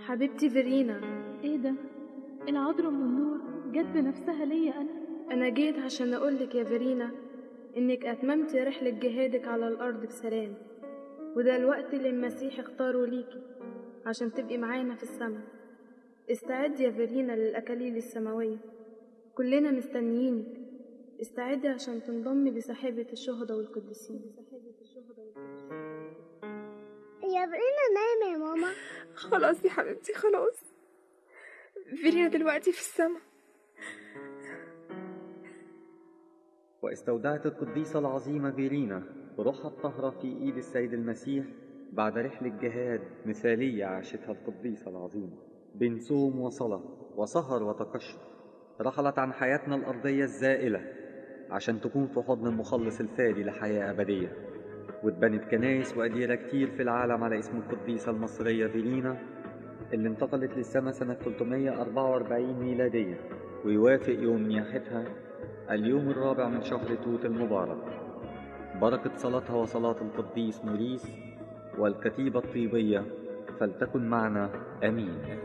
حبيبتي فيرينا ايه ده العذراء ام النور جت بنفسها ليا انا أنا جيت عشان أقولك يا فيرينا إنك أتممتي رحلة جهادك على الأرض بسلام وده الوقت اللي المسيح اختاره ليكي عشان تبقي معانا في السماء استعدي يا فيرينا للأكاليل السماوية كلنا مستنيينك استعدي عشان تنضمي لسحابة الشهداء والقديسين يا برينا نايمة يا ماما خلاص يا حبيبتي خلاص فيرينا دلوقتي في السما واستودعت القديسة العظيمة فيرينا روحها الطاهرة في إيد السيد المسيح بعد رحلة جهاد مثالية عاشتها القديسة العظيمة بين صوم وصلاة وسهر وتقشف رحلت عن حياتنا الأرضية الزائلة عشان تكون في حضن المخلص الفادي لحياة أبدية واتبنت كنايس وأديرة كتير في العالم على اسم القديسة المصرية فيرينا اللي انتقلت للسماء سنة 344 ميلادية ويوافق يوم نياحتها اليوم الرابع من شهر توت المبارك بركة صلاتها وصلاة القديس موريس والكتيبة الطيبية فلتكن معنا آمين